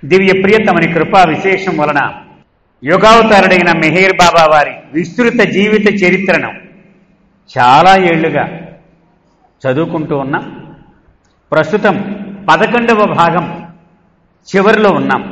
దివ్య ప్రియతమని కృపా విశేషం వలన యుగావతారుడైన మెహేర్ బాబా వారి విస్తృత జీవిత చరిత్రను చాలా ఏళ్లుగా చదువుకుంటూ ఉన్నాం ప్రస్తుతం పదకొండవ భాగం చివరిలో ఉన్నాం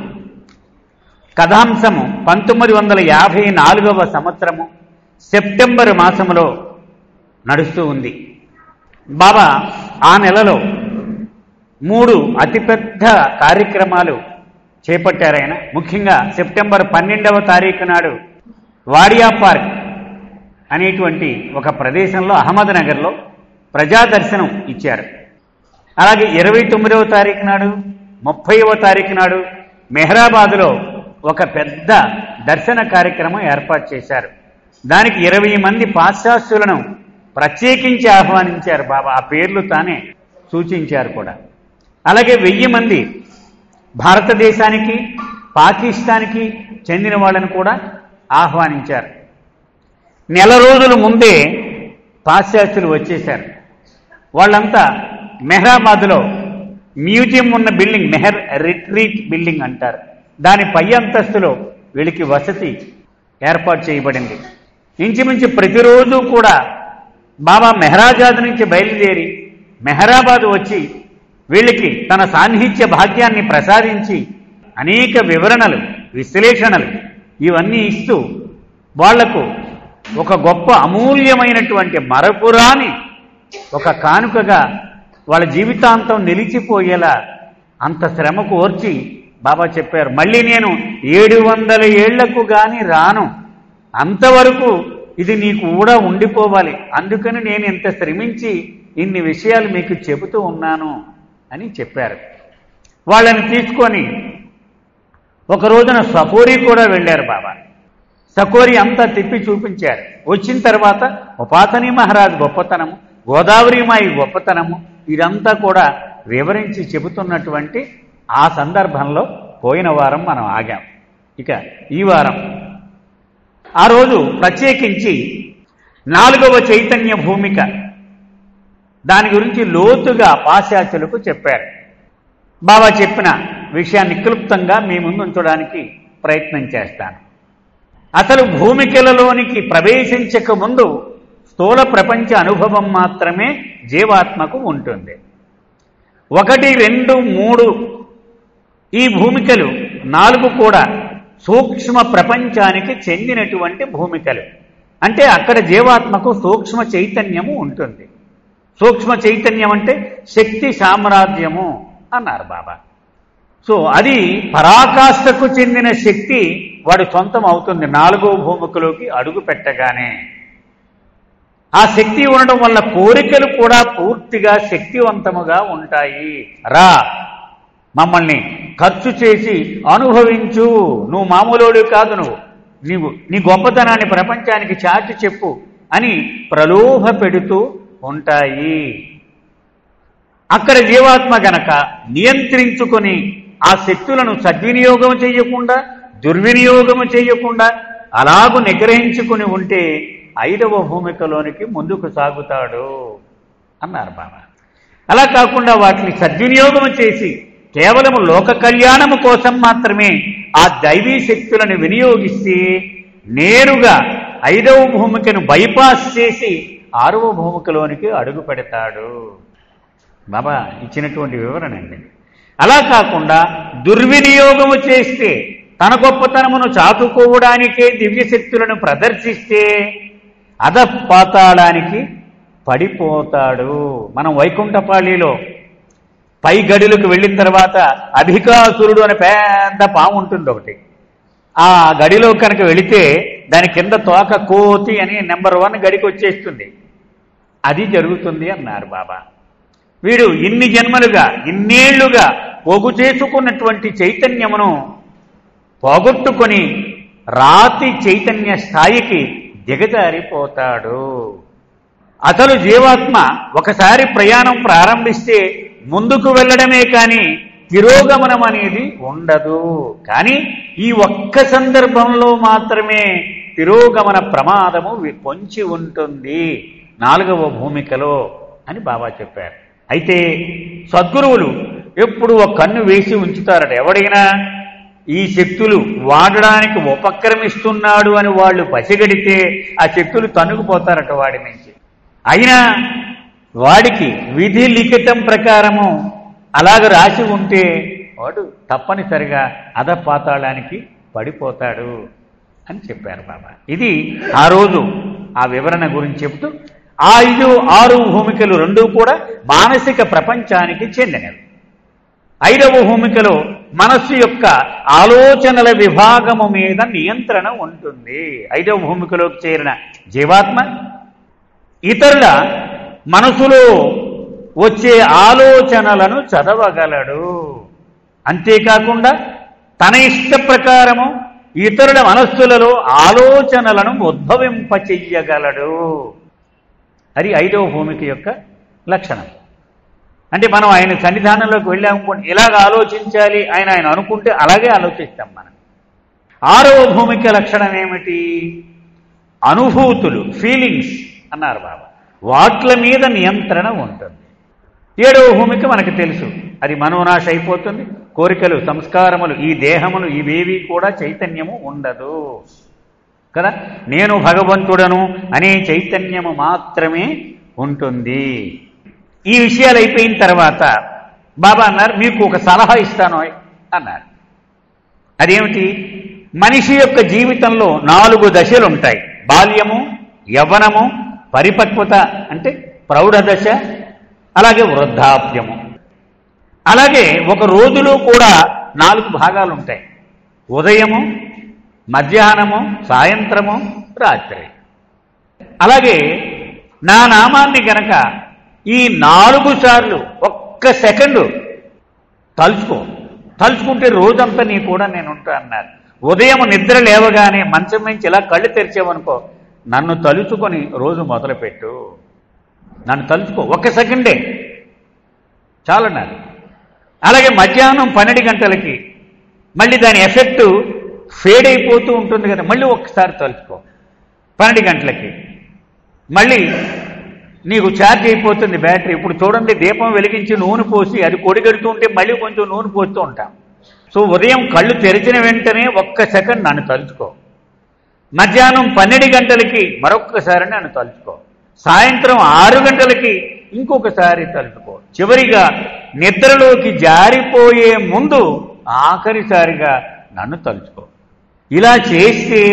కథాంశము పంతొమ్మిది వందల యాభై నాలుగవ సంవత్సరము సెప్టెంబర్ మాసములో నడుస్తూ ఉంది బాబా ఆ నెలలో మూడు అతిపెద్ద కార్యక్రమాలు చేపట్టారాయన ముఖ్యంగా సెప్టెంబర్ పన్నెండవ తారీఖు నాడు వాడియా పార్క్ అనేటువంటి ఒక ప్రదేశంలో అహ్మద్నగర్లో ప్రజాదర్శనం ఇచ్చారు అలాగే ఇరవై తొమ్మిదవ తారీఖు నాడు ముప్పైవ తారీఖు నాడు మెహరాబాదులో ఒక పెద్ద దర్శన కార్యక్రమం ఏర్పాటు చేశారు దానికి ఇరవై మంది పాశ్చాత్యులను ప్రత్యేకించి ఆహ్వానించారు బాబా ఆ పేర్లు తానే సూచించారు కూడా అలాగే వెయ్యి మంది భారతదేశానికి పాకిస్తాన్కి చెందిన వాళ్ళని కూడా ఆహ్వానించారు నెల రోజుల ముందే పాశ్చాత్యులు వచ్చేశారు వాళ్ళంతా మెహరాబాద్లో మ్యూజియం ఉన్న బిల్డింగ్ మెహర్ రిట్రీట్ బిల్డింగ్ అంటారు దాని పై అంతస్తులో వీళ్ళకి వసతి ఏర్పాటు చేయబడింది ఇంచుమించు ప్రతిరోజు కూడా బాబా మెహరాజాద్ నుంచి బయలుదేరి మెహరాబాద్ వచ్చి వీళ్ళకి తన సాన్నిహిత్య భాగ్యాన్ని ప్రసాదించి అనేక వివరణలు విశ్లేషణలు ఇవన్నీ ఇస్తూ వాళ్లకు ఒక గొప్ప అమూల్యమైనటువంటి మరపురాని ఒక కానుకగా వాళ్ళ జీవితాంతం నిలిచిపోయేలా అంత శ్రమకు ఓర్చి బాబా చెప్పారు మళ్ళీ నేను ఏడు వందల ఏళ్లకు గాని రాను అంతవరకు ఇది నీకు కూడా ఉండిపోవాలి అందుకని నేను ఇంత శ్రమించి ఇన్ని విషయాలు మీకు చెబుతూ ఉన్నాను అని చెప్పారు వాళ్ళని తీసుకొని ఒక రోజున సకోరి కూడా వెళ్ళారు బాబా సకోరి అంతా తిప్పి చూపించారు వచ్చిన తర్వాత ఉపాసని మహారాజ్ గొప్పతనము గోదావరిమాయి గొప్పతనము ఇదంతా కూడా వివరించి చెబుతున్నటువంటి ఆ సందర్భంలో పోయిన వారం మనం ఆగాం ఇక ఈ వారం ఆ రోజు ప్రత్యేకించి నాలుగవ చైతన్య భూమిక దాని గురించి లోతుగా పాశ్చాత్యులకు చెప్పారు బాబా చెప్పిన విషయాన్ని క్లుప్తంగా మీ ముందు ఉంచడానికి ప్రయత్నం చేస్తాను అసలు భూమికలలోనికి ప్రవేశించక ముందు స్థూల ప్రపంచ అనుభవం మాత్రమే జీవాత్మకు ఉంటుంది ఒకటి రెండు మూడు ఈ భూమికలు నాలుగు కూడా సూక్ష్మ ప్రపంచానికి చెందినటువంటి భూమికలు అంటే అక్కడ జీవాత్మకు సూక్ష్మ చైతన్యము ఉంటుంది సూక్ష్మ చైతన్యం అంటే శక్తి సామ్రాజ్యము అన్నారు బాబా సో అది పరాకాష్ఠకు చెందిన శక్తి వాడి సొంతం అవుతుంది నాలుగో భూమికలోకి అడుగు పెట్టగానే ఆ శక్తి ఉండడం వల్ల కోరికలు కూడా పూర్తిగా శక్తివంతముగా ఉంటాయి రా మమ్మల్ని ఖర్చు చేసి అనుభవించు నువ్వు మామూలుడు కాదు నువ్వు నీవు నీ గొప్పతనాన్ని ప్రపంచానికి చాటి చెప్పు అని ప్రలోభ పెడుతూ ఉంటాయి అక్కడ జీవాత్మ గనక నియంత్రించుకొని ఆ శక్తులను సద్వినియోగం చేయకుండా దుర్వినియోగం చేయకుండా అలాగు నిగ్రహించుకుని ఉంటే ఐదవ భూమికలోనికి ముందుకు సాగుతాడు అన్నారు బాబా అలా కాకుండా వాటిని సద్వినియోగం చేసి కేవలం లోక కళ్యాణము కోసం మాత్రమే ఆ దైవీ శక్తులను వినియోగిస్తే నేరుగా ఐదవ భూమికను బైపాస్ చేసి ఆరవ భూమికలోనికి అడుగు పెడతాడు బాబా ఇచ్చినటువంటి వివరణ అండి అలా కాకుండా దుర్వినియోగము చేస్తే తన గొప్పతనమును చాటుకోవడానికే దివ్యశక్తులను ప్రదర్శిస్తే అధపాతాళానికి పడిపోతాడు మనం వైకుంఠపాళిలో పై గడిలకు వెళ్ళిన తర్వాత అధికాసురుడు అనే పెద్ద పాము ఉంటుంది ఒకటి ఆ గడిలో కనుక వెళితే దాని కింద తోక కోతి అని నెంబర్ వన్ గడికి వచ్చేస్తుంది అది జరుగుతుంది అన్నారు బాబా వీడు ఇన్ని జన్మలుగా ఇన్నేళ్లుగా పోగు చేసుకున్నటువంటి చైతన్యమును పోగొట్టుకొని రాతి చైతన్య స్థాయికి దిగజారిపోతాడు అసలు జీవాత్మ ఒకసారి ప్రయాణం ప్రారంభిస్తే ముందుకు వెళ్ళడమే కానీ తిరోగమనం అనేది ఉండదు కానీ ఈ ఒక్క సందర్భంలో మాత్రమే తిరోగమన ప్రమాదము వి- పొంచి ఉంటుంది నాలుగవ భూమికలో అని బాబా చెప్పారు అయితే సద్గురువులు ఎప్పుడు ఒక కన్ను వేసి ఉంచుతారట ఎవడైనా ఈ శక్తులు వాడడానికి ఉపక్రమిస్తున్నాడు అని వాళ్ళు పసిగడితే ఆ శక్తులు తనుకుపోతారట వాడి నుంచి అయినా వాడికి విధి లిఖితం ప్రకారము అలాగ రాసి ఉంటే వాడు తప్పనిసరిగా అధపాతాళానికి పడిపోతాడు అని చెప్పారు బాబా ఇది ఆ రోజు ఆ వివరణ గురించి చెబుతూ ఆ ఐదు ఆరు భూమికలు రెండూ కూడా మానసిక ప్రపంచానికి చెందినవి ఐదవ భూమికలో మనస్సు యొక్క ఆలోచనల విభాగము మీద నియంత్రణ ఉంటుంది ఐదవ భూమికలోకి చేరిన జీవాత్మ ఇతరుల మనసులో వచ్చే ఆలోచనలను చదవగలడు అంతేకాకుండా తన ఇష్ట ప్రకారము ఇతరుల మనస్సులలో ఆలోచనలను ఉద్భవింపచెయ్యగలడు అది ఐదవ భూమిక యొక్క లక్షణం అంటే మనం ఆయన సన్నిధానంలోకి వెళ్ళామనుకోండి ఇలాగ ఆలోచించాలి ఆయన ఆయన అనుకుంటే అలాగే ఆలోచిస్తాం మనం ఆరవ భూమిక లక్షణం ఏమిటి అనుభూతులు ఫీలింగ్స్ అన్నారు బాబా వాట్ల మీద నియంత్రణ ఉంటుంది ఏడవ భూమిక మనకు తెలుసు అది మనోనాశ అయిపోతుంది కోరికలు సంస్కారములు ఈ దేహములు ఇవేవి కూడా చైతన్యము ఉండదు కదా నేను భగవంతుడను అనే చైతన్యము మాత్రమే ఉంటుంది ఈ విషయాలు అయిపోయిన తర్వాత బాబా అన్నారు మీకు ఒక సలహా ఇస్తాను అన్నారు అదేమిటి మనిషి యొక్క జీవితంలో నాలుగు దశలు ఉంటాయి బాల్యము యవ్వనము పరిపక్వత అంటే ప్రౌఢ దశ అలాగే వృద్ధాప్యము అలాగే ఒక రోజులో కూడా నాలుగు భాగాలు ఉంటాయి ఉదయము మధ్యాహ్నము సాయంత్రము రాత్రి అలాగే నా నామాన్ని గనక ఈ నాలుగు సార్లు ఒక్క సెకండు తలుచుకో తలుచుకుంటే రోజంతా నీ కూడా నేను ఉంటా అన్నారు ఉదయం నిద్ర లేవగానే మంచం నుంచి ఇలా కళ్ళు తెరిచావనుకో నన్ను తలుచుకొని రోజు మొదలుపెట్టు నన్ను తలుచుకో ఒక్క సెకండే చాలన్నారు అలాగే మధ్యాహ్నం పన్నెండు గంటలకి మళ్ళీ దాని ఎఫెక్ట్ ఫేడ్ అయిపోతూ ఉంటుంది కదా మళ్ళీ ఒక్కసారి తలుచుకో పన్నెండు గంటలకి మళ్ళీ నీకు ఛార్జ్ అయిపోతుంది బ్యాటరీ ఇప్పుడు చూడండి దీపం వెలిగించి నూనె పోసి అది కొడిగడుతూ ఉంటే మళ్ళీ కొంచెం నూనె పోస్తూ ఉంటాం సో ఉదయం కళ్ళు తెరిచిన వెంటనే ఒక్క సెకండ్ నన్ను తలుచుకో మధ్యాహ్నం పన్నెండు గంటలకి మరొక్కసారి నన్ను తలుచుకో సాయంత్రం ఆరు గంటలకి ఇంకొకసారి తలుచుకో చివరిగా నిద్రలోకి జారిపోయే ముందు ఆఖరిసారిగా నన్ను తలుచుకో ఇలా చేస్తే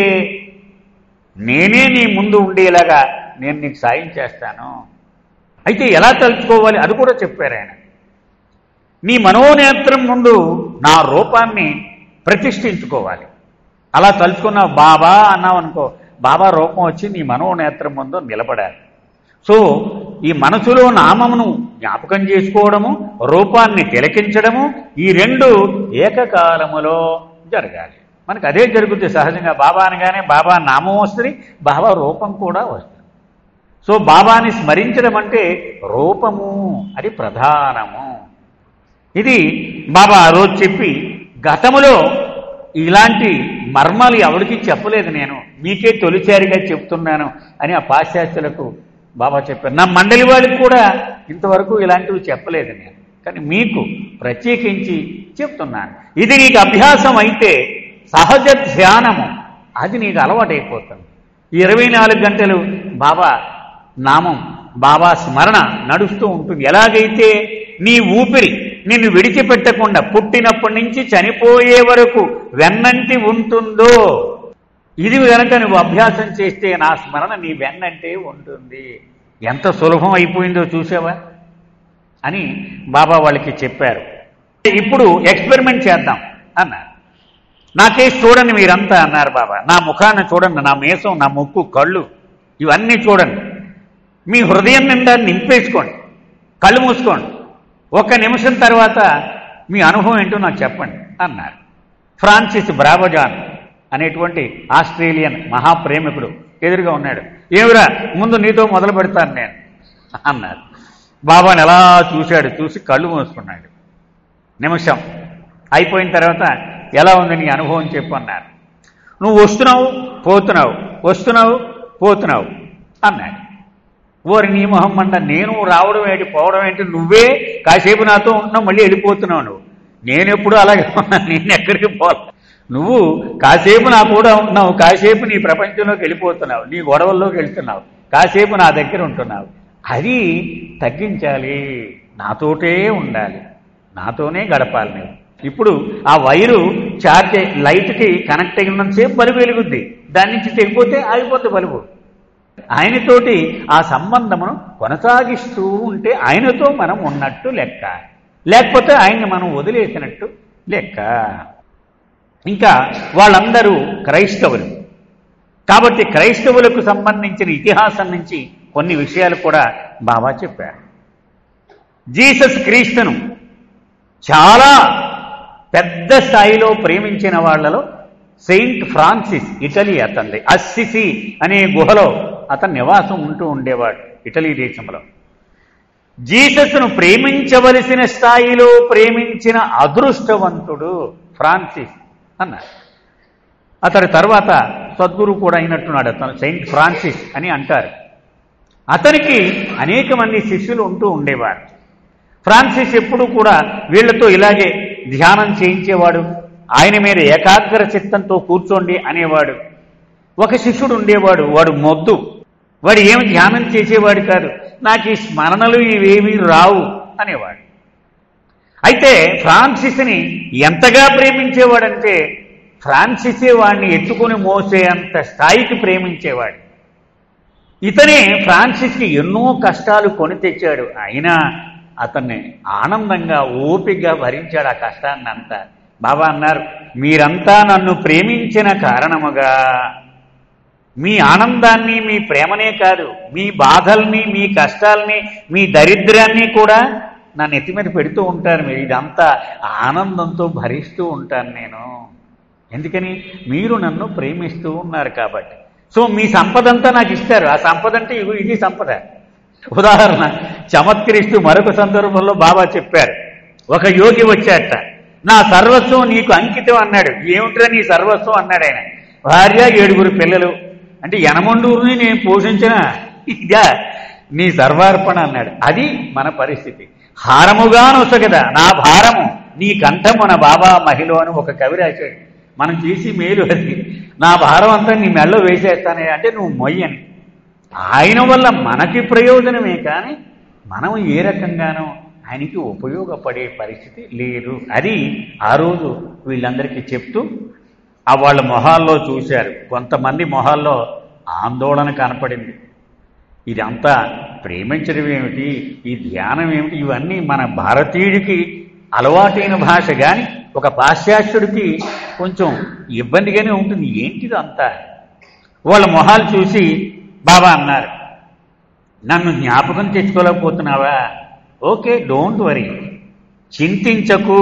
నేనే నీ ముందు ఉండేలాగా నేను నీకు సాయం చేస్తాను అయితే ఎలా తలుచుకోవాలి అది కూడా చెప్పారు ఆయన నీ మనోనేత్రం ముందు నా రూపాన్ని ప్రతిష్ఠించుకోవాలి అలా తలుచుకున్న బాబా అన్నావు అనుకో బాబా రూపం వచ్చి నీ మనోనేత్రం ముందు నిలబడాలి సో ఈ మనసులో నామమును జ్ఞాపకం చేసుకోవడము రూపాన్ని తిలకించడము ఈ రెండు ఏకకాలములో జరగాలి మనకు అదే జరుగుతుంది సహజంగా బాబా అనగానే బాబా నామం వస్తుంది బాబా రూపం కూడా వస్తుంది సో బాబాని స్మరించడం అంటే రూపము అది ప్రధానము ఇది బాబా ఆ రోజు చెప్పి గతములో ఇలాంటి మర్మాలు ఎవరికి చెప్పలేదు నేను మీకే తొలిచారిగా చెప్తున్నాను అని ఆ పాశ్చాత్యులకు బాబా చెప్పారు నా మండలి వాళ్ళకి కూడా ఇంతవరకు ఇలాంటివి చెప్పలేదు నేను కానీ మీకు ప్రత్యేకించి చెప్తున్నాను ఇది నీకు అభ్యాసం అయితే సహజ ధ్యానము అది నీకు అలవాటైపోతుంది ఈ ఇరవై నాలుగు గంటలు బాబా నామం బాబా స్మరణ నడుస్తూ ఉంటుంది ఎలాగైతే నీ ఊపిరి నిన్ను విడిచిపెట్టకుండా పుట్టినప్పటి నుంచి చనిపోయే వరకు వెన్నంటి ఉంటుందో ఇది గనక నువ్వు అభ్యాసం చేస్తే నా స్మరణ నీ వెన్నంటే ఉంటుంది ఎంత సులభం అయిపోయిందో చూసావా అని బాబా వాళ్ళకి చెప్పారు ఇప్పుడు ఎక్స్పెరిమెంట్ చేద్దాం అన్నారు నా కేసు చూడండి మీరంతా అన్నారు బాబా నా ముఖాన్ని చూడండి నా మీసం నా ముక్కు కళ్ళు ఇవన్నీ చూడండి మీ హృదయం నిండా నింపేసుకోండి కళ్ళు మూసుకోండి ఒక నిమిషం తర్వాత మీ అనుభవం ఏంటో నాకు చెప్పండి అన్నారు ఫ్రాన్సిస్ బ్రాబజాన్ అనేటువంటి ఆస్ట్రేలియన్ మహాప్రేమికుడు ఎదురుగా ఉన్నాడు ఏమిరా ముందు నీతో మొదలు పెడతాను నేను అన్నారు బాబాని ఎలా చూశాడు చూసి కళ్ళు మూసుకున్నాడు నిమిషం అయిపోయిన తర్వాత ఎలా ఉంది నీ అనుభవం చెప్పు అన్నారు నువ్వు వస్తున్నావు పోతున్నావు వస్తున్నావు పోతున్నావు అన్నాడు ఓరి నీ మొహమ్మంట నేను రావడం ఏంటి పోవడం ఏంటి నువ్వే కాసేపు నాతో ఉంటున్నావు మళ్ళీ వెళ్ళిపోతున్నావు నువ్వు నేను ఎప్పుడు అలాగే ఉన్నా నేను ఎక్కడికి పోలే నువ్వు కాసేపు నా కూడా ఉంటున్నావు కాసేపు నీ ప్రపంచంలోకి వెళ్ళిపోతున్నావు నీ గొడవల్లోకి వెళ్తున్నావు కాసేపు నా దగ్గర ఉంటున్నావు అది తగ్గించాలి నాతోటే ఉండాలి నాతోనే గడపాలి నువ్వు ఇప్పుడు ఆ వైరు చార్జ్ అయి- లైట్కి కనెక్ట్ అయి ఉన్నంతసేపు బలుబు వెలుగుద్ది దాని నుంచి తెగిపోతే ఆగిపోతుంది బలుబు ఆయనతోటి ఆ సంబంధమును కొనసాగిస్తూ ఉంటే ఆయనతో మనం ఉన్నట్టు లెక్క లేకపోతే ఆయన్ని మనం వదిలేసినట్టు లెక్క ఇంకా వాళ్ళందరూ క్రైస్తవులు కాబట్టి క్రైస్తవులకు సంబంధించిన ఇతిహాసం నుంచి కొన్ని విషయాలు కూడా బాబా చెప్పారు జీసస్ క్రీస్తును చాలా పెద్ద స్థాయిలో ప్రేమించిన వాళ్ళలో సెయింట్ ఫ్రాన్సిస్ ఇటలీ అతనిది అస్సిసి అనే గుహలో అతను నివాసం ఉంటూ ఉండేవాడు ఇటలీ దేశంలో జీసస్ను ప్రేమించవలసిన స్థాయిలో ప్రేమించిన అదృష్టవంతుడు ఫ్రాన్సిస్ అన్నారు అతడి తర్వాత సద్గురు కూడా అయినట్టున్నాడు అతను సెయింట్ ఫ్రాన్సిస్ అని అంటారు అతనికి అనేక మంది శిష్యులు ఉంటూ ఉండేవారు ఫ్రాన్సిస్ ఎప్పుడూ కూడా వీళ్లతో ఇలాగే ధ్యానం చేయించేవాడు ఆయన మీద ఏకాగ్ర చిత్తంతో కూర్చోండి అనేవాడు ఒక శిష్యుడు ఉండేవాడు వాడు మొద్దు వాడు ఏమి ధ్యానం చేసేవాడు కాదు నాకు ఈ స్మరణలు ఇవేమీ రావు అనేవాడు అయితే ఫ్రాన్సిస్ని ఎంతగా ప్రేమించేవాడంటే ఫ్రాన్సిసే వాడిని ఎత్తుకుని మోసే అంత స్థాయికి ప్రేమించేవాడు ఇతనే ఫ్రాన్సిస్కి ఎన్నో కష్టాలు కొని తెచ్చాడు అయినా అతన్ని ఆనందంగా ఓపికగా భరించాడు ఆ కష్టాన్ని అంతా బాబా అన్నారు మీరంతా నన్ను ప్రేమించిన కారణముగా మీ ఆనందాన్ని మీ ప్రేమనే కాదు మీ బాధల్ని మీ కష్టాల్ని మీ దరిద్రాన్ని కూడా నా నెత్తి మీద పెడుతూ ఉంటారు మీరు ఇదంతా ఆనందంతో భరిస్తూ ఉంటాను నేను ఎందుకని మీరు నన్ను ప్రేమిస్తూ ఉన్నారు కాబట్టి సో మీ సంపద అంతా నాకు ఇస్తారు ఆ సంపద అంటే ఇగో ఇది సంపద ఉదాహరణ చమత్కరిస్తూ మరొక సందర్భంలో బాబా చెప్పారు ఒక యోగి వచ్చాట నా సర్వస్వం నీకు అంకితం అన్నాడు ఏమిట్రా నీ సర్వస్వం అన్నాడు ఆయన భార్య ఏడుగురు పిల్లలు అంటే యనమండూరుని నేను పోషించిన ఇదా నీ సర్వార్పణ అన్నాడు అది మన పరిస్థితి హారముగా నొసగదా నా భారము నీ కంఠము నా బాబా మహిళ అని ఒక కవి రాశాడు మనం చేసి మేలు అది నా భారం అంతా నీ మెళ్ళో వేసేస్తానే అంటే నువ్వు మొయ్యని ఆయన వల్ల మనకి ప్రయోజనమే కానీ మనం ఏ రకంగానో ఆయనకి ఉపయోగపడే పరిస్థితి లేదు అది ఆ రోజు వీళ్ళందరికీ చెప్తూ ఆ వాళ్ళ మొహాల్లో చూశారు కొంతమంది మొహాల్లో ఆందోళన కనపడింది ఇదంతా ప్రేమించడం ఏమిటి ఈ ధ్యానం ఏమిటి ఇవన్నీ మన భారతీయుడికి అలవాటైన భాష కానీ ఒక పాశ్చాత్యుడికి కొంచెం ఇబ్బందిగానే ఉంటుంది ఏంటిది అంతా వాళ్ళ మొహాలు చూసి బాబా అన్నారు నన్ను జ్ఞాపకం తెచ్చుకోలేకపోతున్నావా ఓకే డోంట్ వరీ చింతించకు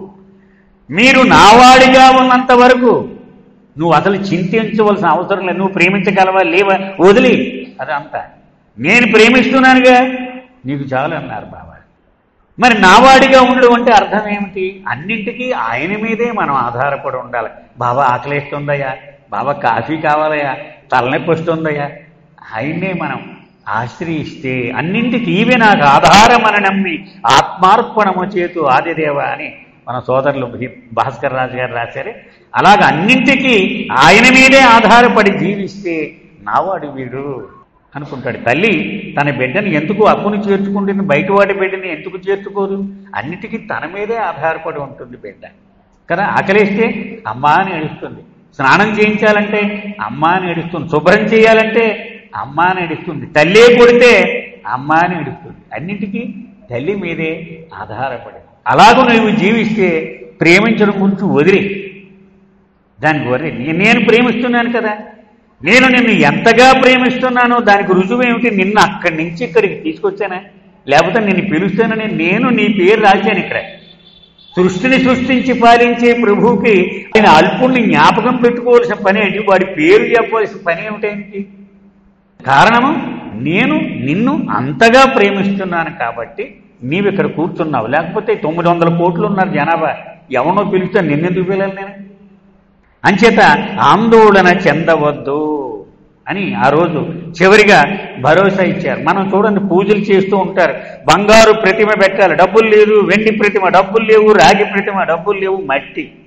మీరు నావాడిగా ఉన్నంత వరకు నువ్వు అసలు చింతించవలసిన అవసరం లేదు నువ్వు ప్రేమించగలవా లేవా వదిలి అదంతా నేను ప్రేమిస్తున్నానుగా నీకు చాలు అన్నారు బాబా మరి నావాడిగా ఉండడం అంటే అర్థం ఏమిటి అన్నింటికీ ఆయన మీదే మనం ఆధారపడి ఉండాలి బాబా ఆకలిస్తుందయ్యా బాబా కాఫీ కావాలయ్యా తలనొప్పి వస్తుందయ్యా ఆయన్నే మనం ఆశ్రయిస్తే అన్నింటికి ఈవే నాకు ఆధారం అని నమ్మి ఆత్మార్పణము చేతు ఆదిదేవ అని మన సోదరులు భీ- భాస్కర్ రాజు గారు రాశారే అలాగ అన్నింటికీ ఆయన మీదే ఆధారపడి జీవిస్తే నావాడు వీడు అనుకుంటాడు తల్లి తన బిడ్డని ఎందుకు అప్పును చేర్చుకుంటుంది బయట వాడి బిడ్డని ఎందుకు చేర్చుకోదు అన్నిటికీ తన మీదే ఆధారపడి ఉంటుంది బిడ్డ కదా ఆకలిస్తే అమ్మా అని ఏడుస్తుంది స్నానం చేయించాలంటే అమ్మా అని ఏడుస్తుంది శుభ్రం చేయాలంటే అమ్మా అని ఏడుస్తుంది తల్లే కొడితే అమ్మా అని ఏడుస్తుంది అన్నిటికీ తల్లి మీదే ఆధారపడి అలాగూ నువ్వు జీవిస్తే ప్రేమించడం గురించి వదిలి దానికి వరి నేను ప్రేమిస్తున్నాను కదా నేను నిన్ను ఎంతగా ప్రేమిస్తున్నానో దానికి రుజువు ఏమిటి నిన్ను అక్కడి నుంచి ఇక్కడికి తీసుకొచ్చానా లేకపోతే నిన్ను పిలుస్తానని నేను నీ పేరు రాశాను ఇక్కడ సృష్టిని సృష్టించి పాలించే ప్రభువుకి ఆయన అల్పుణ్ణి జ్ఞాపకం పెట్టుకోవాల్సిన పని ఏంటి వాడి పేరు చెప్పవలసిన పని ఏమిటేంటి కారణము నేను నిన్ను అంతగా ప్రేమిస్తున్నాను కాబట్టి నీవు ఇక్కడ కూర్చున్నావు లేకపోతే తొమ్మిది వందల కోట్లు ఉన్నారు జనాభా ఎవనో పిలిస్తే నిన్నెందుకు పిల్లలు నేను అంచేత ఆందోళన చెందవద్దు అని ఆ రోజు చివరిగా భరోసా ఇచ్చారు మనం చూడండి పూజలు చేస్తూ ఉంటారు బంగారు ప్రతిమ పెట్టాలి డబ్బులు లేదు వెండి ప్రతిమ డబ్బులు లేవు రాగి ప్రతిమ డబ్బులు లేవు మట్టి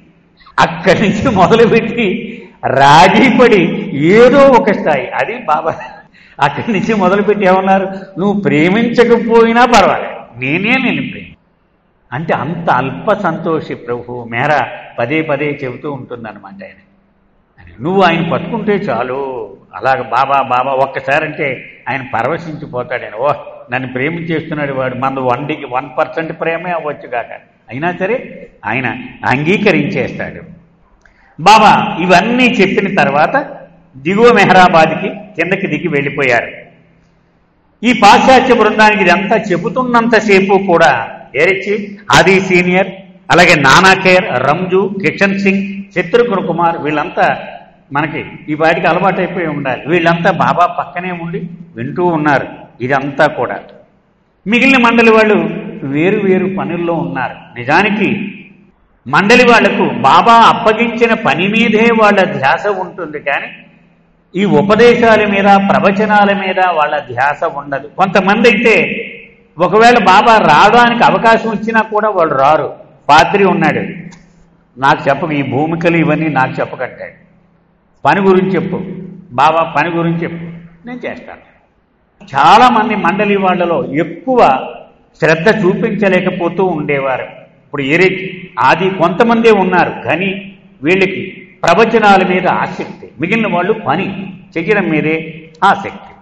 అక్కడి నుంచి మొదలుపెట్టి రాజీపడి ఏదో ఒక స్థాయి అది బాబా అక్కడి నుంచి మొదలుపెట్టి ఏమన్నారు నువ్వు ప్రేమించకపోయినా పర్వాలేదు నేనే నేను ప్రేమ అంటే అంత అల్ప సంతోషి ప్రభు మేర పదే పదే చెబుతూ ఉంటుందన్నమాట ఆయన అని నువ్వు ఆయన పట్టుకుంటే చాలు అలాగ బాబా బాబా ఒక్కసారి అంటే ఆయన పరవశించిపోతాడు ఆయన ఓ నన్ను ప్రేమించేస్తున్నాడు వాడు మన వన్డికి వన్ పర్సెంట్ ప్రేమే అవ్వచ్చు కాక అయినా సరే ఆయన అంగీకరించేస్తాడు బాబా ఇవన్నీ చెప్పిన తర్వాత దిగువ మెహరాబాద్కి కిందకి దిగి వెళ్ళిపోయారు ఈ పాశ్చాత్య బృందానికి ఇదంతా చెబుతున్నంతసేపు కూడా ఏరిచి ఆది సీనియర్ అలాగే నానాఖేర్ రంజు కిషన్ సింగ్ శత్రుఘ్న కుమార్ వీళ్ళంతా మనకి ఈ వాటికి అలవాటు అయిపోయి ఉండాలి వీళ్ళంతా బాబా పక్కనే ఉండి వింటూ ఉన్నారు ఇదంతా కూడా మిగిలిన మండలి వాళ్ళు వేరు వేరు పనుల్లో ఉన్నారు నిజానికి మండలి వాళ్లకు బాబా అప్పగించిన పని మీదే వాళ్ళ ధ్యాస ఉంటుంది కానీ ఈ ఉపదేశాల మీద ప్రవచనాల మీద వాళ్ళ ధ్యాస ఉండదు కొంతమంది అయితే ఒకవేళ బాబా రావడానికి అవకాశం ఇచ్చినా కూడా వాళ్ళు రారు పాత్రి ఉన్నాడు నాకు చెప్పకు ఈ భూమికలు ఇవన్నీ నాకు చెప్పకంటాడు పని గురించి చెప్పు బాబా పని గురించి చెప్పు నేను చేస్తాను చాలామంది మండలి వాళ్ళలో ఎక్కువ శ్రద్ధ చూపించలేకపోతూ ఉండేవారు ఇప్పుడు ఏరే ఆది కొంతమందే ఉన్నారు కానీ వీళ్ళకి ప్రవచనాల మీద ఆసక్తి మిగిలిన వాళ్ళు పని చెయ్యడం మీదే ఆసక్తి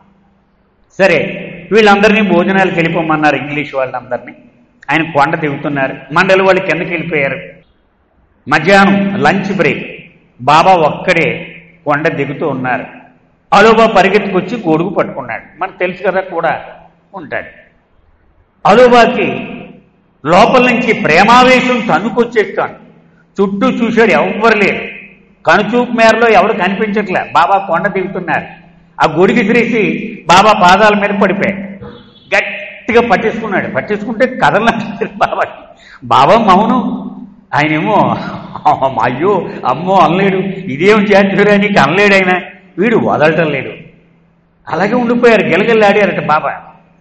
సరే వీళ్ళందరినీ భోజనాలకు వెళ్ళిపోమన్నారు ఇంగ్లీష్ వాళ్ళందరినీ ఆయన కొండ దిగుతున్నారు మండలి వాళ్ళు కిందకి వెళ్ళిపోయారు మధ్యాహ్నం లంచ్ బ్రేక్ బాబా ఒక్కడే కొండ దిగుతూ ఉన్నారు అలోబా పరిగెత్తుకొచ్చి గొడుగు పట్టుకున్నాడు మనకు తెలుసు కదా కూడా ఉంటాడు అలోబాకి లోపల నుంచి ప్రేమావేశం తన్నుకొచ్చేస్తాను చుట్టూ చూశాడు ఎవ్వరు లేరు కనుచూపు మేరలో ఎవరు కనిపించట్లే బాబా కొండ దిగుతున్నారు ఆ గొడిగి తిరిసి బాబా పాదాల మీద పడిపోయాడు గట్టిగా పట్టేసుకున్నాడు పట్టేసుకుంటే కదలనట్లేదు బాబా బాబా మౌనం ఆయనేమో అయ్యో అమ్మో అనలేడు ఇదేం చేస్తురా నీకు అనలేడు ఆయన వీడు వదలటం లేడు అలాగే ఉండిపోయారు గిలగిల్లాడారట బాబా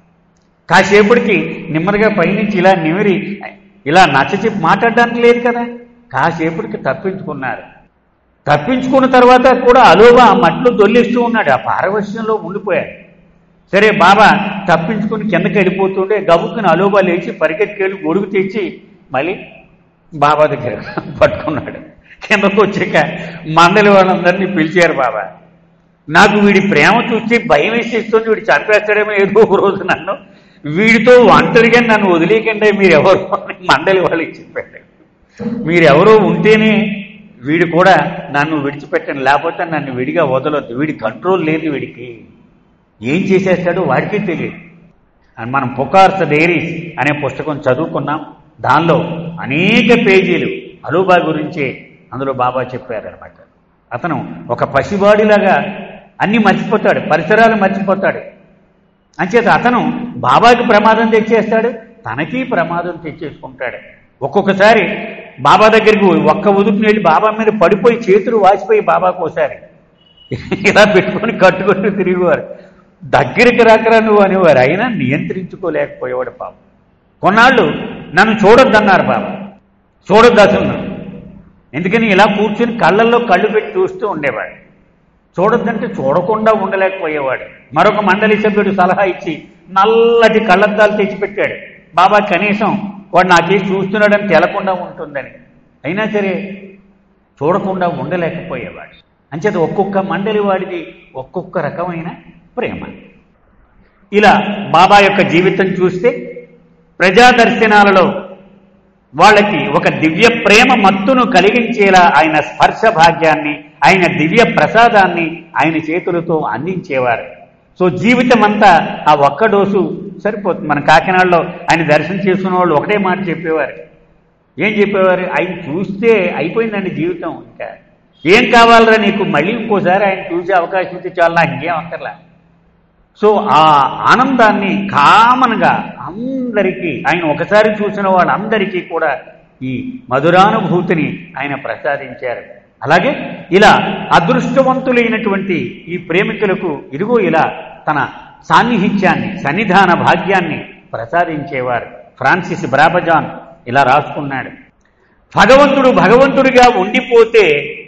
కాసేపటికి నెమ్మదిగా పైనుంచి ఇలా నిమిరి ఇలా నచ్చ చెప్పి మాట్లాడడానికి లేదు కదా కాసేపటికి తప్పించుకున్నారు తప్పించుకున్న తర్వాత కూడా అలోబా ఆ మట్లో దొల్లిస్తూ ఉన్నాడు ఆ పారవశ్యంలో ఉండిపోయాడు సరే బాబా తప్పించుకుని కిందకి వెళ్ళిపోతుండే గబుక్కుని అలోబా లేచి పరిగెత్తుకెళ్ళి గొడుగు తెచ్చి మళ్ళీ బాబా దగ్గర పట్టుకున్నాడు కిందకు వచ్చాక మండలి వాళ్ళందరినీ పిలిచారు బాబా నాకు వీడి ప్రేమ చూసి భయం వేసేస్తుంది వీడు చంపేస్తాడేమో ఏదో ఒక రోజు నన్ను వీడితో ఒంటరిగా నన్ను వదిలేకండి మీరెవరు అని మండలి వాళ్ళకి చెప్పాడు మీరెవరో ఉంటేనే వీడు కూడా నన్ను విడిచిపెట్టండి లేకపోతే నన్ను విడిగా వదలొద్దు వీడి కంట్రోల్ లేదు వీడికి ఏం చేసేస్తాడో వాడికే తెలియదు అని మనం పుకార్స్ డైరీస్ అనే పుస్తకం చదువుకున్నాం దానిలో అనేక పేజీలు అలూబా గురించే అందులో బాబా చెప్పారనమాట అతను ఒక పసివాడిలాగా అన్ని మర్చిపోతాడు పరిసరాలు మర్చిపోతాడు అంచేత అతను బాబాకి ప్రమాదం తెచ్చేస్తాడు తనకి ప్రమాదం తెచ్చేసుకుంటాడు ఒక్కొక్కసారి బాబా దగ్గరికి ఒక్క ఉదుకుని వెళ్ళి బాబా మీద పడిపోయి చేతులు వాసిపోయి బాబాకు ఒకసారి ఇలా పెట్టుకొని కట్టుకుంటూ తిరిగేవారు దగ్గరికి రాకరా నువ్వు అనేవారు అయినా నియంత్రించుకోలేకపోయేవాడు పాపం కొన్నాళ్ళు నన్ను చూడొద్దన్నారు బాబా చూడొద్దు అసలు నన్ను ఎందుకని ఇలా కూర్చుని కళ్ళల్లో కళ్ళు పెట్టి చూస్తూ ఉండేవాడు చూడొద్దంటే చూడకుండా ఉండలేకపోయేవాడు మరొక మండలి సభ్యుడు సలహా ఇచ్చి నల్లటి కళ్ళద్దాలు తెచ్చిపెట్టాడు బాబా కనీసం వాడు నాకేం చూస్తున్నాడని తెలకుండా ఉంటుందని అయినా సరే చూడకుండా ఉండలేకపోయేవాడు అంచేత ఒక్కొక్క మండలి వాడిది ఒక్కొక్క రకమైన ప్రేమ ఇలా బాబా యొక్క జీవితం చూస్తే ప్రజాదర్శనాలలో వాళ్ళకి ఒక దివ్య ప్రేమ మత్తును కలిగించేలా ఆయన స్పర్శ భాగ్యాన్ని ఆయన దివ్య ప్రసాదాన్ని ఆయన చేతులతో అందించేవారు సో జీవితం అంతా ఆ ఒక్క డోసు సరిపోతుంది మన కాకినాడలో ఆయన దర్శనం చేసుకున్న వాళ్ళు ఒకటే మాట చెప్పేవారు ఏం చెప్పేవారు ఆయన చూస్తే అయిపోయిందండి జీవితం ఇంకా ఏం కావాలరా నీకు మళ్ళీ ఇంకోసారి ఆయన చూసే అవకాశం ఇస్తే చాలు నాకు ఇంకేం అక్కర్లా సో ఆ ఆనందాన్ని కామన్గా అందరికీ ఆయన ఒకసారి చూసిన వాళ్ళందరికీ కూడా ఈ మధురానుభూతిని ఆయన ప్రసాదించారు అలాగే ఇలా అదృష్టవంతులైనటువంటి ఈ ప్రేమికులకు ఇదిగో ఇలా తన సాన్నిహిత్యాన్ని సన్నిధాన భాగ్యాన్ని ప్రసాదించేవారు ఫ్రాన్సిస్ బ్రాబజాన్ ఇలా రాసుకున్నాడు భగవంతుడు భగవంతుడిగా ఉండిపోతే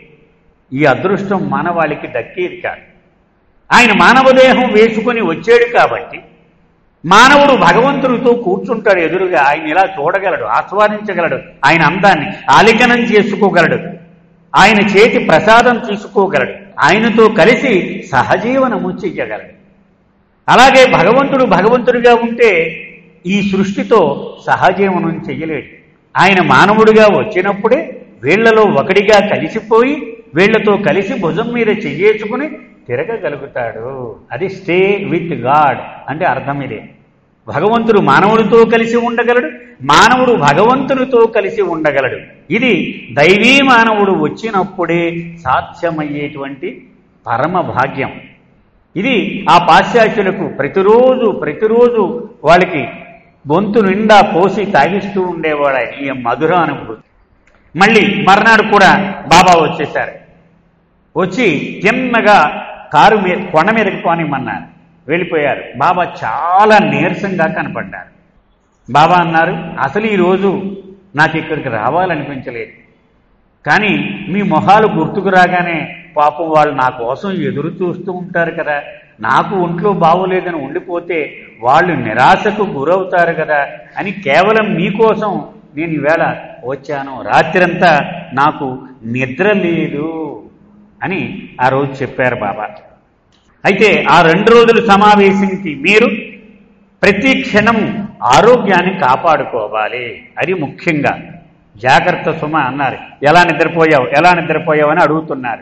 ఈ అదృష్టం మానవాళికి దక్కేది కాదు ఆయన మానవ దేహం వేసుకుని వచ్చాడు కాబట్టి మానవుడు భగవంతుడితో కూర్చుంటాడు ఎదురుగా ఆయన ఇలా చూడగలడు ఆస్వాదించగలడు ఆయన అందాన్ని ఆలింగనం చేసుకోగలడు ఆయన చేతి ప్రసాదం తీసుకోగలడు ఆయనతో కలిసి సహజీవనము చెయ్యగలడు అలాగే భగవంతుడు భగవంతుడిగా ఉంటే ఈ సృష్టితో సహజీవనం చెయ్యలేడు ఆయన మానవుడిగా వచ్చినప్పుడే వీళ్లలో ఒకడిగా కలిసిపోయి వీళ్లతో కలిసి భుజం మీద చెయ్యేసుకుని తిరగగలుగుతాడు అది స్టే విత్ గాడ్ అంటే అర్థం ఇదే భగవంతుడు మానవుడితో కలిసి ఉండగలడు మానవుడు భగవంతునితో కలిసి ఉండగలడు ఇది దైవీ మానవుడు వచ్చినప్పుడే సాధ్యమయ్యేటువంటి పరమ భాగ్యం ఇది ఆ పాశ్చాత్యులకు ప్రతిరోజు ప్రతిరోజు వాళ్ళకి గొంతు నిండా పోసి తాగిస్తూ ఉండేవాడు ఆయన ఈ మధుర అనుభూతి మళ్ళీ మర్నాడు కూడా బాబా వచ్చేశారు వచ్చి చిన్నగా కారు మీద కొండ మీదకి పోనిమన్నారు వెళ్ళిపోయారు బాబా చాలా నీరసంగా కనపడ్డారు బాబా అన్నారు అసలు ఈరోజు నాకు ఇక్కడికి రావాలనిపించలేదు కానీ మీ మొహాలు గుర్తుకు రాగానే పాపం వాళ్ళు నా కోసం ఎదురు చూస్తూ ఉంటారు కదా నాకు ఒంట్లో బాగోలేదని ఉండిపోతే వాళ్ళు నిరాశకు గురవుతారు కదా అని కేవలం మీకోసం నేను ఈవేళ వచ్చాను రాత్రంతా నాకు నిద్ర లేదు అని ఆ రోజు చెప్పారు బాబా అయితే ఆ రెండు రోజుల సమావేశానికి మీరు ప్రతి క్షణము ఆరోగ్యాన్ని కాపాడుకోవాలి అది ముఖ్యంగా జాగ్రత్త సుమ అన్నారు ఎలా నిద్రపోయావు ఎలా నిద్రపోయావు అని అడుగుతున్నారు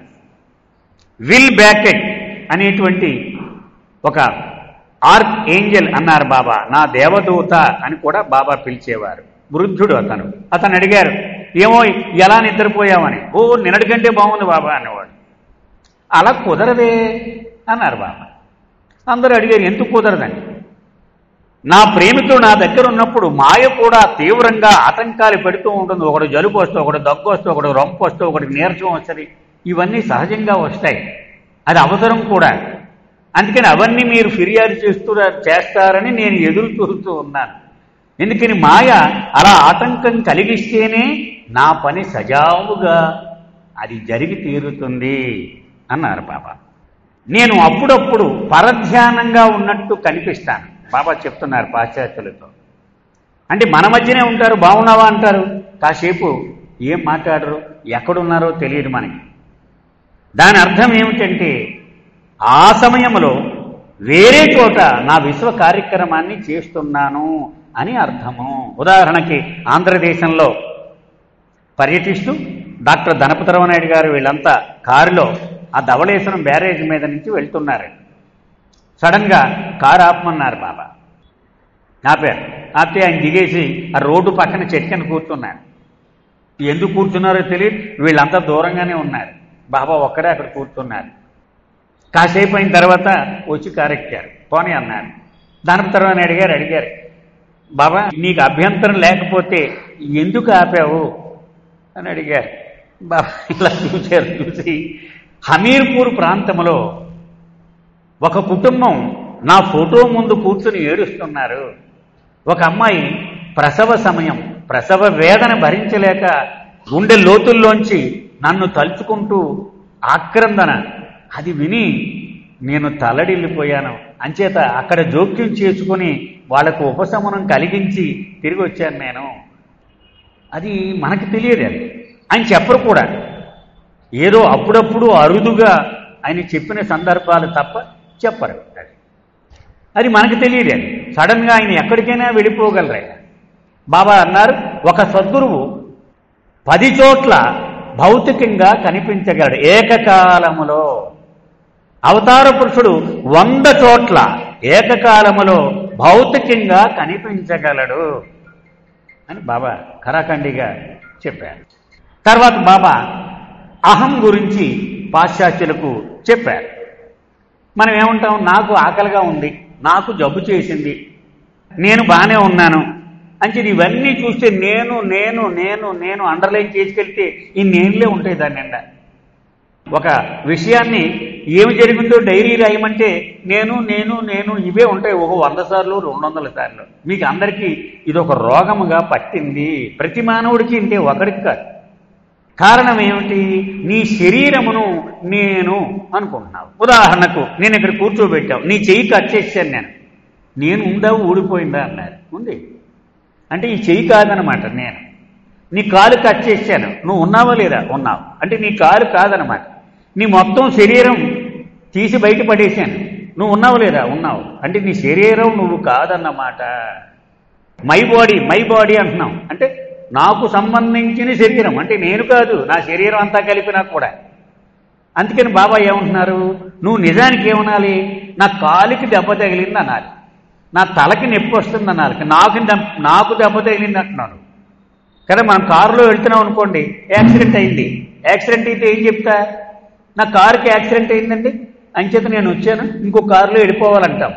విల్ బ్యాకెట్ అనేటువంటి ఒక ఆర్క్ ఏంజల్ అన్నారు బాబా నా దేవదూత అని కూడా బాబా పిలిచేవారు వృద్ధుడు అతను అతను అడిగారు ఏమో ఎలా నిద్రపోయావని ఓ నిన్నటి కంటే బాగుంది బాబా అనేవాడు అలా కుదరదే అన్నారు బాబా అందరూ అడిగారు ఎందుకు కుదరదని నా ప్రేమికుడు నా దగ్గర ఉన్నప్పుడు మాయ కూడా తీవ్రంగా ఆటంకాలు పెడుతూ ఉంటుంది ఒకడు జలుబు వస్తే ఒకడు దగ్గు వస్తే ఒకడు రొంపు వస్తే ఒకటి నీరసం వస్తుంది ఇవన్నీ సహజంగా వస్తాయి అది అవసరం కూడా అందుకని అవన్నీ మీరు ఫిర్యాదు చేస్తూ చేస్తారని నేను ఎదురు చూస్తూ ఉన్నాను ఎందుకని మాయ అలా ఆటంకం కలిగిస్తేనే నా పని సజావుగా అది జరిగి తీరుతుంది అన్నారు బాబా నేను అప్పుడప్పుడు పరధ్యానంగా ఉన్నట్టు కనిపిస్తాను బాబా చెప్తున్నారు పాశ్చాత్యులతో అంటే మన మధ్యనే ఉంటారు బాగున్నావా అంటారు కాసేపు ఏం మాట్లాడరు ఎక్కడున్నారో తెలియదు మనకి దాని అర్థం ఏమిటంటే ఆ సమయంలో వేరే చోట నా విశ్వ కార్యక్రమాన్ని చేస్తున్నాను అని అర్థము ఉదాహరణకి ఆంధ్రదేశంలో పర్యటిస్తూ డాక్టర్ ధనపతరావు నాయుడు గారు వీళ్ళంతా కారులో ఆ ధవళేశ్వరం బ్యారేజ్ మీద నుంచి వెళ్తున్నారు సడన్గా కారు ఆపమన్నారు బాబా ఆపారు ఆపితే ఆయన దిగేసి ఆ రోడ్డు పక్కన చెట్టుని కూర్చున్నారు ఎందుకు కూర్చున్నారో తెలియదు వీళ్ళంతా దూరంగానే ఉన్నారు బాబా ఒక్కడే అక్కడ కూర్చున్నారు కాసేపు అయిన తర్వాత వచ్చి కారెక్కారు పోనీ అన్నారు దాని తర్వాత అడిగారు అడిగారు బాబా నీకు అభ్యంతరం లేకపోతే ఎందుకు ఆపావు అని అడిగారు బాబా ఇలా చూశారు చూసి హమీర్పూర్ ప్రాంతంలో ఒక కుటుంబం నా ఫోటో ముందు కూర్చుని ఏడుస్తున్నారు ఒక అమ్మాయి ప్రసవ సమయం ప్రసవ వేదన భరించలేక గుండె లోతుల్లోంచి నన్ను తలుచుకుంటూ ఆక్రందన అది విని నేను తల్లడిల్లిపోయాను అంచేత అక్కడ జోక్యం చేసుకుని వాళ్లకు ఉపశమనం కలిగించి తిరిగి వచ్చాను నేను అది మనకు తెలియదు అది ఆయన చెప్పరు కూడా ఏదో అప్పుడప్పుడు అరుదుగా ఆయన చెప్పిన సందర్భాలు తప్ప చెప్పరు అది అది మనకు తెలియదు అది సడన్గా ఆయన ఎక్కడికైనా వెళ్ళిపోగలరు ఆయన బాబా అన్నారు ఒక సద్గురువు పది చోట్ల భౌతికంగా కనిపించగలడు ఏకకాలములో అవతార పురుషుడు వంద చోట్ల ఏకకాలములో భౌతికంగా కనిపించగలడు అని బాబా ఖరాఖండిగా చెప్పారు తర్వాత బాబా అహం గురించి పాశ్చాత్యులకు చెప్పారు మనం ఏమంటాం నాకు ఆకలిగా ఉంది నాకు జబ్బు చేసింది నేను బాగానే ఉన్నాను అంటే ఇవన్నీ చూస్తే నేను నేను నేను నేను అండర్లైన్ చేసుకెళ్తే ఈ నేనులే ఉంటాయి దాని నిండా ఒక విషయాన్ని ఏమి జరిగిందో డైరీ రాయమంటే నేను నేను నేను ఇవే ఉంటాయి ఒక వంద సార్లు రెండు వందల సార్లు మీకు అందరికీ ఇది ఒక రోగముగా పట్టింది ప్రతి మానవుడికి ఇంతే ఒకడికి కాదు కారణం ఏమిటి నీ శరీరమును నేను అనుకుంటున్నావు ఉదాహరణకు నేను ఇక్కడ కూర్చోబెట్టావు నీ చెయ్యి కట్ చేశాను నేను నేను ఉందా ఊడిపోయిందా అన్నారు ఉంది అంటే ఈ చెయ్యి కాదనమాట నేను నీ కాలు కట్ చేశాను నువ్వు ఉన్నావా లేదా ఉన్నావు అంటే నీ కాలు కాదనమాట నీ మొత్తం శరీరం తీసి బయట పడేశాను నువ్వు ఉన్నావు లేదా ఉన్నావు అంటే నీ శరీరం నువ్వు కాదన్నమాట మై బాడీ మై బాడీ అంటున్నాం అంటే నాకు సంబంధించిన శరీరం అంటే నేను కాదు నా శరీరం అంతా కలిపినా కూడా అందుకని బాబా ఏమంటున్నారు నువ్వు నిజానికి ఏమనాలి నా కాలికి దెబ్బ తగిలింది అనాలి నా తలకి నొప్పి వస్తుంది అనాలి నాకు దెబ్బ- నాకు దెబ్బ తగిలింది అంటున్నాను కదా మనం కారులో వెళ్తున్నాం అనుకోండి యాక్సిడెంట్ అయింది యాక్సిడెంట్ అయితే ఏం చెప్తా నా కారుకి యాక్సిడెంట్ అయిందండి అంచేత నేను వచ్చాను ఇంకో కారులో వెళ్ళిపోవాలంటాం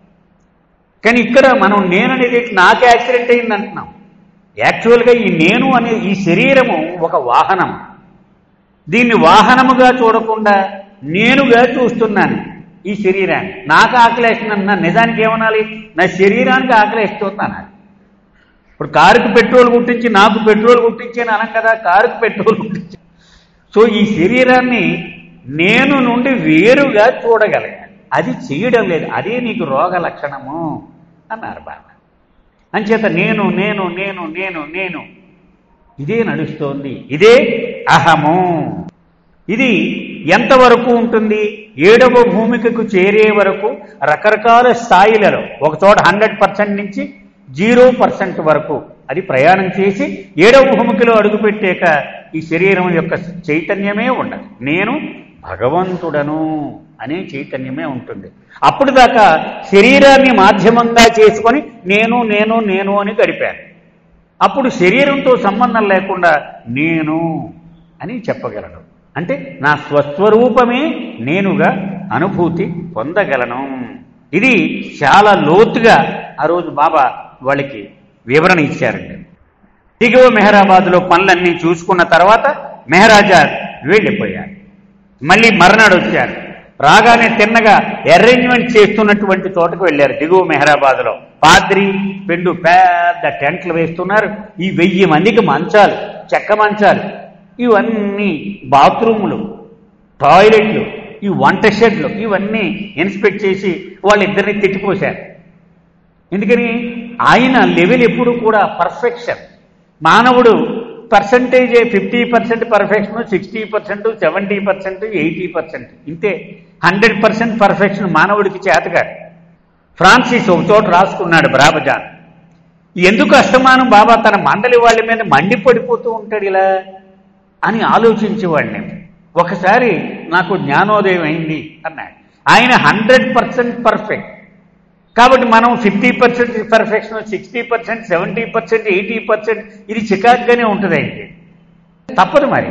కానీ ఇక్కడ మనం నేను అనేది నాకు యాక్సిడెంట్ అయింది అంటున్నాం యాక్చువల్గా ఈ నేను అనే ఈ శరీరము ఒక వాహనం దీన్ని వాహనముగా చూడకుండా నేనుగా చూస్తున్నాను ఈ శరీరాన్ని నాకు ఆకలేస్తుందన్నా నిజానికి ఏమనాలి నా శరీరానికి ఆకలేస్తున్నాను ఇప్పుడు కారుకి పెట్రోల్ కుట్టించి నాకు పెట్రోల్ కుట్టించి అని అనం కదా కారుకి పెట్రోల్ కుట్టించి సో ఈ శరీరాన్ని నేను నుండి వేరుగా చూడగలగాలి అది చేయడం లేదు అదే నీకు రోగ లక్షణము అన్నారు బాబా అంచేత నేను నేను నేను నేను నేను ఇదే నడుస్తోంది ఇదే అహము ఇది ఎంతవరకు ఉంటుంది ఏడవ భూమికకు చేరే వరకు రకరకాల స్థాయిలలో ఒక చోట హండ్రెడ్ పర్సెంట్ నుంచి జీరో పర్సెంట్ వరకు అది ప్రయాణం చేసి ఏడవ భూమికలో అడుగుపెట్టాక ఈ శరీరం యొక్క చైతన్యమే ఉండదు నేను భగవంతుడను అనే చైతన్యమే ఉంటుంది అప్పుడు దాకా శరీరాన్ని మాధ్యమంగా చేసుకొని నేను నేను నేను అని గడిపాను అప్పుడు శరీరంతో సంబంధం లేకుండా నేను అని చెప్పగలను అంటే నా స్వస్వరూపమే నేనుగా అనుభూతి పొందగలను ఇది చాలా లోతుగా ఆ రోజు బాబా వాళ్ళకి వివరణ ఇచ్చారండి దిగువ మెహరాబాద్లో పనులన్నీ చూసుకున్న తర్వాత మెహరాజా వెళ్ళిపోయారు మళ్ళీ మర్నాడు వచ్చారు రాగానే తిన్నగా అరేంజ్మెంట్ చేస్తున్నటువంటి చోటకు వెళ్ళారు దిగువ మెహరాబాద్లో పాద్రి పెండు పెద్ద టెంట్లు వేస్తున్నారు ఈ వెయ్యి మందికి మంచాలు చెక్క మంచాలు ఇవన్నీ బాత్రూములు టాయిలెట్లు ఈ వంట షెడ్లు ఇవన్నీ ఇన్స్పెక్ట్ చేసి వాళ్ళిద్దరిని తిట్టిపోశారు ఎందుకని ఆయన లెవెల్ ఎప్పుడు కూడా పర్ఫెక్షన్ మానవుడు percentage fifty percent perfection sixty percent seventy percent eighty percent ఇంతే హండ్రెడ్ పర్సెంట్ పర్ఫెక్షన్ మానవుడికి చేతగా ఫ్రాన్సిస్ ఒక చోట రాసుకున్నాడు బ్రాబజాన్ ఎందుకు అస్తమానం బాబా తన మండలి వాళ్ళ మీద మండిపడిపోతూ ఉంటాడు ఇలా అని ఆలోచించేవాడిని ఒకసారి నాకు జ్ఞానోదయం అయింది అన్నాడు ఆయన హండ్రెడ్ పర్సెంట్ పర్ఫెక్ట్ కాబట్టి మనం fifty percent perfection sixty percent seventy percent eighty percent ఇది చికాగ్గానే ఉంటుంది ఆయనకి తప్పదు మరి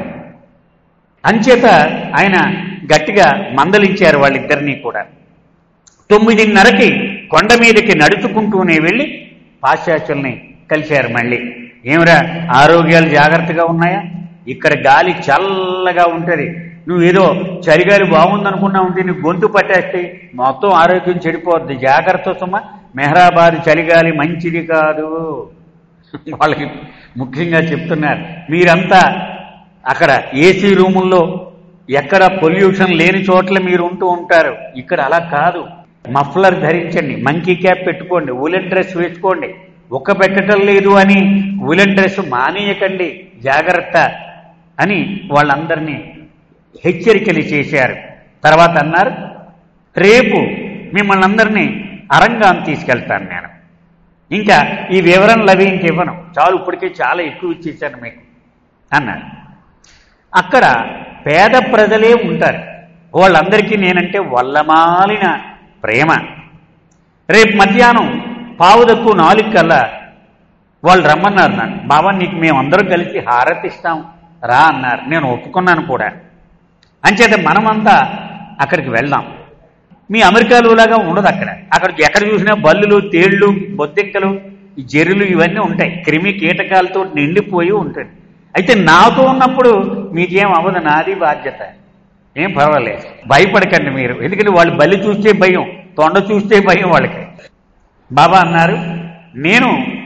అంచేత ఆయన గట్టిగా మందలించారు వాళ్ళిద్దరినీ కూడా తొమ్మిదిన్నరకి కొండ మీదకి నడుచుకుంటూనే వెళ్ళి పాశ్చాత్యుల్ని కలిశారు మళ్ళీ ఏమిరా ఆరోగ్యాలు జాగ్రత్తగా ఉన్నాయా ఇక్కడ గాలి చల్లగా ఉంటుంది నువ్వు ఏదో చలిగాలి బాగుందనుకున్నా ఉంటే నీకు గొంతు పట్టేస్తే మొత్తం ఆరోగ్యం చెడిపోద్ది జాగ్రత్త సుమ మెహరాబాద్ చలిగాలి మంచిది కాదు వాళ్ళకి ముఖ్యంగా చెప్తున్నారు మీరంతా అక్కడ ఏసీ రూముల్లో ఎక్కడ పొల్యూషన్ లేని చోట్ల మీరు ఉంటూ ఉంటారు ఇక్కడ అలా కాదు మఫ్లర్ ధరించండి మంకీ క్యాప్ పెట్టుకోండి ఉలెన్ డ్రెస్ వేసుకోండి ఒక్క పెట్టడం లేదు అని ఉలెన్ డ్రెస్ మానేయకండి జాగ్రత్త అని వాళ్ళందరినీ హెచ్చరికలు చేశారు తర్వాత అన్నారు రేపు మిమ్మల్ని అందరినీ అరంగాం తీసుకెళ్తాను నేను ఇంకా ఈ వివరణలు అవి ఇంకివ్వను చాలు ఇప్పటికే చాలా ఎక్కువ ఇచ్చేసాను మీకు అన్నాడు అక్కడ పేద ప్రజలే ఉంటారు వాళ్ళందరికీ నేనంటే వల్లమాలిన ప్రేమ రేపు మధ్యాహ్నం పావు తక్కువ నాలుగు కల్లా వాళ్ళు రమ్మన్నారు నన్ను బాబా నీకు మేమందరం కలిసి హారతిస్తాం రా అన్నారు నేను ఒప్పుకున్నాను కూడా అంచేత మనమంతా అక్కడికి వెళ్దాం మీ అమెరికాలో లాగా ఉండదు అక్కడ అక్కడ ఎక్కడ చూసినా బల్లులు తేళ్లు బొద్దింకలు ఈ జెర్రులు ఇవన్నీ ఉంటాయి క్రిమి కీటకాలతో నిండిపోయి ఉంటుంది అయితే నాతో ఉన్నప్పుడు మీకేం అవ్వదు నాది బాధ్యత ఏం పర్వాలేదు భయపడకండి మీరు ఎందుకంటే వాళ్ళు బలి చూస్తే భయం తొండ చూస్తే భయం వాళ్ళకి బాబా అన్నారు నేను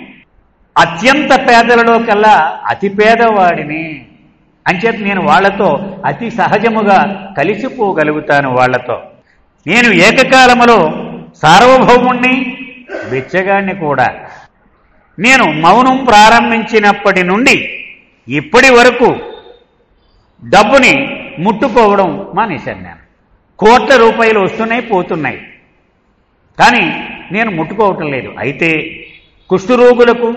అత్యంత పేదలలో కల్లా అతి పేదవాడిని అంచేత నేను వాళ్ళతో అతి సహజముగా కలిసిపోగలుగుతాను వాళ్ళతో నేను ఏకకాలములో సార్వభౌముణ్ణి బిచ్చగాణ్ణి కూడా నేను మౌనం ప్రారంభించినప్పటి నుండి ఇప్పటి వరకు డబ్బుని ముట్టుకోవడం మానేశాను నేను కోట్ల రూపాయలు వస్తున్నాయి పోతున్నాయి కానీ నేను ముట్టుకోవటం లేదు అయితే కుష్ఠరోగులకు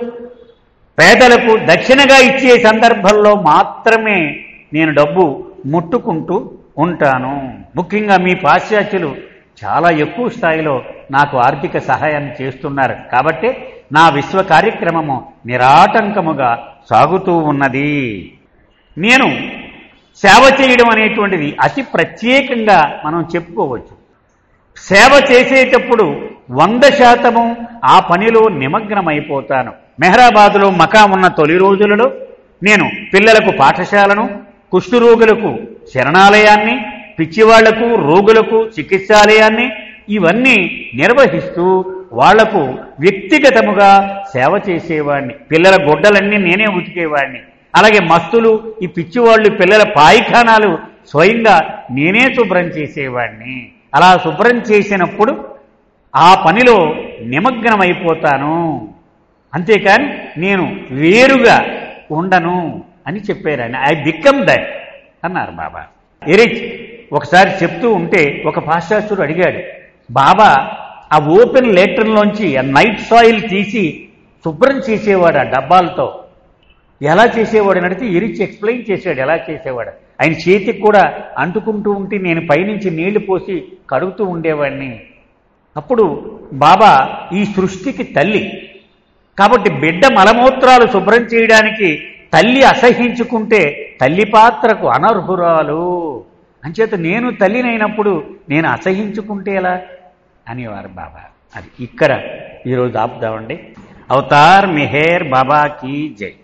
పేదలకు దక్షిణగా ఇచ్చే సందర్భంలో మాత్రమే నేను డబ్బు ముట్టుకుంటూ ఉంటాను ముఖ్యంగా మీ పాశ్చాత్యులు చాలా ఎక్కువ స్థాయిలో నాకు ఆర్థిక సహాయాన్ని చేస్తున్నారు కాబట్టి నా విశ్వ కార్యక్రమము నిరాటంకముగా సాగుతూ ఉన్నది నేను సేవ చేయడం అనేటువంటిది అతి ప్రత్యేకంగా మనం చెప్పుకోవచ్చు సేవ చేసేటప్పుడు వంద శాతము ఆ పనిలో నిమగ్నమైపోతాను మెహరాబాదులో మకా ఉన్న తొలి రోజులలో నేను పిల్లలకు పాఠశాలను కుష్ఠరోగులకు శరణాలయాన్ని పిచ్చివాళ్లకు రోగులకు చికిత్సాలయాన్ని ఇవన్నీ నిర్వహిస్తూ వాళ్లకు వ్యక్తిగతముగా సేవ చేసేవాడిని పిల్లల గుడ్డలన్నీ నేనే ఉతికేవాడిని అలాగే మస్తులు ఈ పిచ్చివాళ్ళు పిల్లల పాయిఖానాలు స్వయంగా నేనే శుభ్రం చేసేవాడిని అలా శుభ్రం చేసినప్పుడు ఆ పనిలో నిమగ్నమైపోతాను అంతేకాని నేను వేరుగా ఉండను అని చెప్పారు ఆయన ఐ బికమ్ దట్ అన్నారు బాబా ఎరిచ్ ఒకసారి చెప్తూ ఉంటే ఒక పాశ్చాత్యుడు అడిగాడు బాబా ఆ ఓపెన్ లెటర్లోంచి ఆ నైట్ సాయిల్ తీసి శుభ్రం చేసేవాడు ఆ డబ్బాలతో ఎలా చేసేవాడు అని అడిగితే ఎరిచి ఎక్స్ప్లెయిన్ చేశాడు ఎలా చేసేవాడు ఆయన చేతికి కూడా అంటుకుంటూ ఉంటే నేను పైనుంచి నీళ్లు పోసి కడుగుతూ ఉండేవాడిని అప్పుడు బాబా ఈ సృష్టికి తల్లి కాబట్టి బిడ్డ మలమూత్రాలు శుభ్రం చేయడానికి తల్లి అసహించుకుంటే తల్లి పాత్రకు అనర్హురాలు అంచేత నేను తల్లినైనప్పుడు నేను అసహించుకుంటే ఎలా అనేవారు బాబా అది ఇక్కడ ఈరోజు ఆపుదామండి అవతార్ మెహేర్ బాబా కీ జై